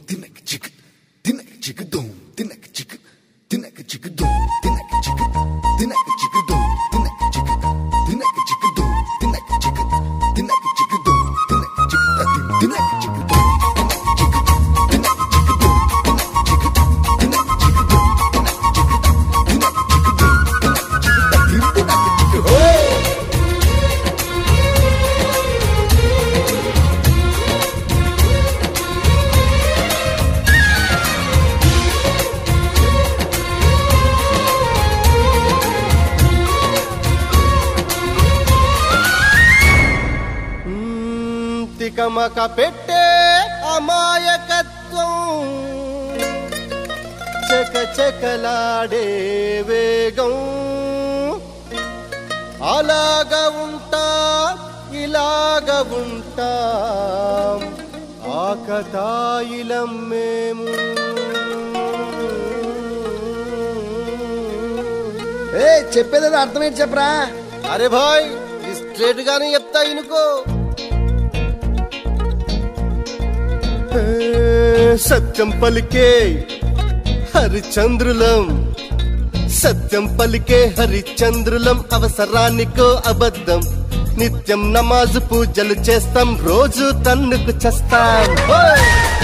తినక చిక్ తినక చిక్ దూమ్ తినక చిక్ తినక చిక్ దూమ్ తినక చిక్ తినక చిక్ దూమ్ తినక చిక్ తినక చిక్ దూమ్ తినక చిక్ తినక చిక్ దూమ్ తినక చిక్ తినక చిక్ దూమ్ తినక చిక్ తినక చిక్ దూమ్ తినక చిక్ తినక చిక్ దూమ్ తినక చిక్ తినక చిక్ దూమ్ తినక చిక్ తినక చిక్ హో మ్మ్, తికమక పెట్టే అమాయకత్వం చక చకలాడే వేగం అలాగా ఉంటా ఇలాగ ఉంటా ఆకతాయిలం మేము ఏ చెప్పేది అర్థమేంటి చెప్పరా అరే భాయ్ స్ట్రేట్ గానే చెప్తా ఇనుకో ఏ, సత్యం పలికే హరిచంద్రులం సత్యం పలికే హరిచంద్రులం అవసరానికో అబద్ధం నిత్యం నమాజు పూజలు చేస్తాం రోజు తన్నుకు చేస్తాం ఓయ్!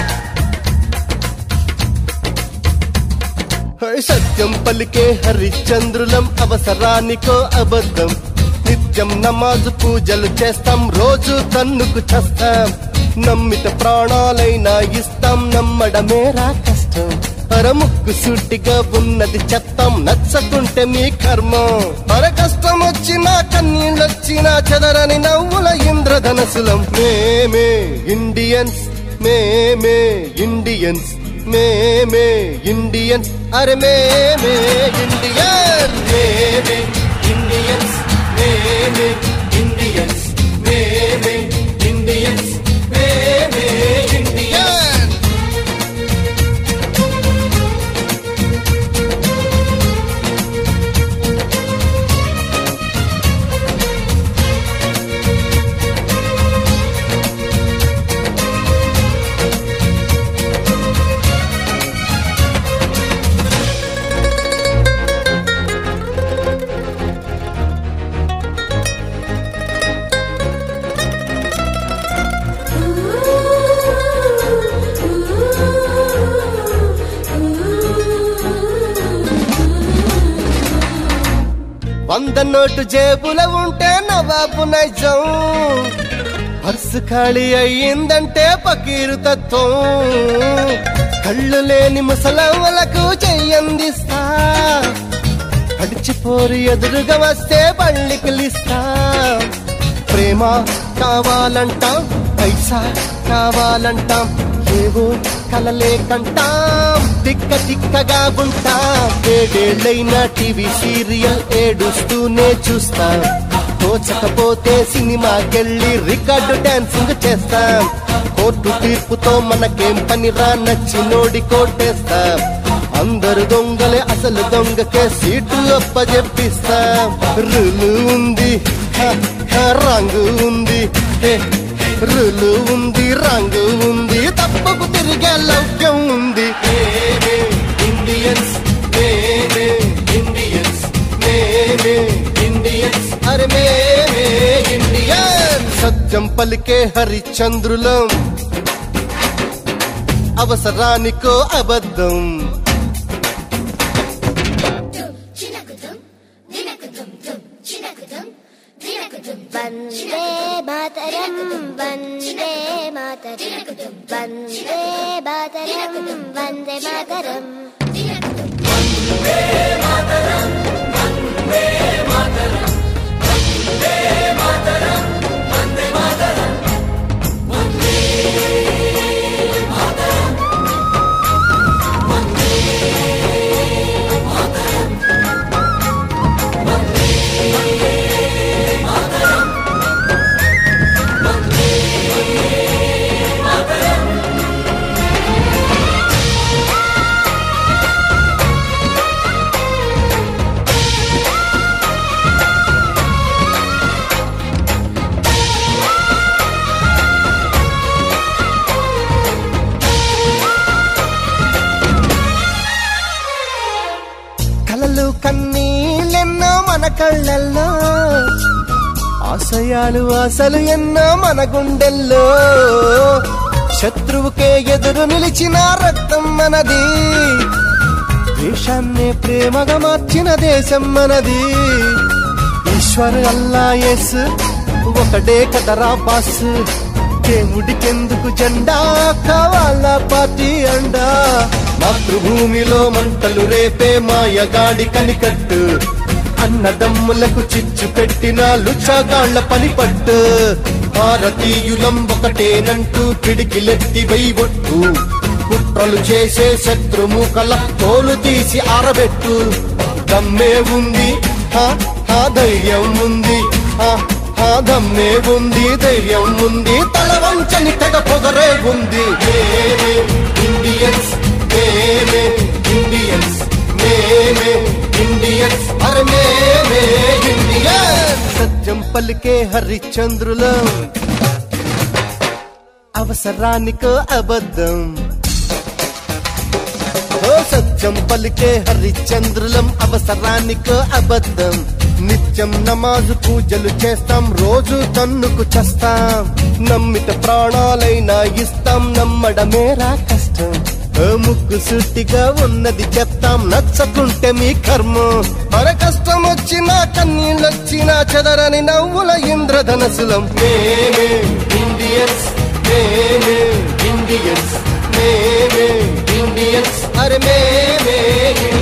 హై సత్యం పలికే హరిచంద్రులం అవసరానికో అబద్ధం నిత్యం నమాజు పూజలు చేస్తాం రోజు తన్నుకు చేస్తాం నమ్మిత ప్రాణాలైనా ఇస్తాం నమ్మడమేరా కష్టం అరముక్కు సూటిగా ఉన్నది చెత్తం నచ్చకుంటే మీ కర్మం అర కష్టం వచ్చినా కన్నీళ్ళొచ్చినా చెదరని నవ్వుల ఇంద్రధనసులం మేమే ఇండియన్స్ మేమే ఇండియన్స్ మేమే ఇండియన్స్ అరే మేమే ఇండియన్ మేమే ఇండియన్స్ మేమే ఇండియన్స్ మేమే ఇండియన్స్ మేమే ఇండియన్ వంద నోటు జేబుల ఉంటే నవాబు నైజం పర్సు ఖాళీ అయ్యిందంటే పకీరు తత్వం కళ్ళు లేని ముసలమ్మలకు చెయ్యందిస్తా అడిచిపోరి ఎదురుగా వస్తే పళ్ళి పిలిస్తా ప్రేమ కావాలంటాం పైసా కావాలంటాం ఏవో కలలే కంటాం తిక్క తిక్కగా ఉంటాం ఏడేళ్ళైన టీవీ సీరియల్ ఏడుస్తూనే చూస్తాం తోచకపోతే సినిమాకెళ్ళి రికార్డు డాన్సింగ్ చేస్తాం కోర్టు తీర్పుతో మనకేం పనిరా నచ్చినోడి కోటేస్తాం అందరు దొంగలే అసలు దొంగకే సీటు అప్పజెప్పిస్తాం రులు ఉంది హ, హ, రంగు ఉంది హే, రులు ఉంది రంగు ఉంది తప్పకు తిరిగే లౌక్యం ఉంది మేమే ఇండియన్స్ మేమే ఇండియన్స్ మేమే ఇండియన్స్ అరే మేమే ఇండియన్ సత్యం పలికే హరిచంద్రులం అవసరానికో అబద్ధం వందే మాతరం వందే మాతరం వందే మాతరం వందే మాతరం కళ్ళల్లో ఆశయాలు ఆశలు ఎన్నో మన గుండెల్లో శత్రువుకే ఎదురు నిలిచిన రక్తం మనది దేశాన్నే ప్రేమగా మార్చిన దేశం మనది ఈశ్వర్ అల్లా ఎస్ ఒకటే కదరా బాస్ దేవుడికెందుకు జెండా కావాలా పార్టీ అండా మాతృభూమిలో మంటలు రేపే మాయగాడి కనికట్టు అన్నదమ్ములకు చిచ్చు పెట్టిన లుచాగాళ్ల పని పట్టు భారతీయులం ఒకటేనంటూ పిడికిలెత్తి వైవొట్టు కుట్రలు చేసే శత్రుముఖల తోలు తీసి ఆరబెట్టు దమ్మే ఉంది హా, హా, ధైర్యం ఉంది హా, హా, దమ్మే ఉంది ధైర్యం ఉంది తల వంచని తెగ పొగరే ఉంది మేమే ఇండియన్స్ మేమే ఇండియన్స్ మేమే ఇండియన్స్ అరే మేమే ఇండియన్స్ సత్యం పలికే హరిచంద్రులం అవసరానికో అబద్ధం ఓ సత్యం పలికే హరిచంద్రులం అవసరానికో అబద్ధం నిత్యం నమాజు పూజలు చేస్తాం రోజు తన్నుకు చేస్తాం నమ్మిత ప్రాణాలైనా ఇస్తాం నమ్మడమేరా కష్టం ఓ ముక్కు సుట్టిగా ఉన్నది చెప్తాం నచ్చకుంటే మీ కర్మ అర కష్టం వచ్చినా కన్నీళ్ళొచ్చినా చెదరని నవ్వుల ఇంద్రధనసులం మేమే ఇండియన్స్ మేమే ఇండియన్స్ మేమే ఇండియన్స్ అరే మేమే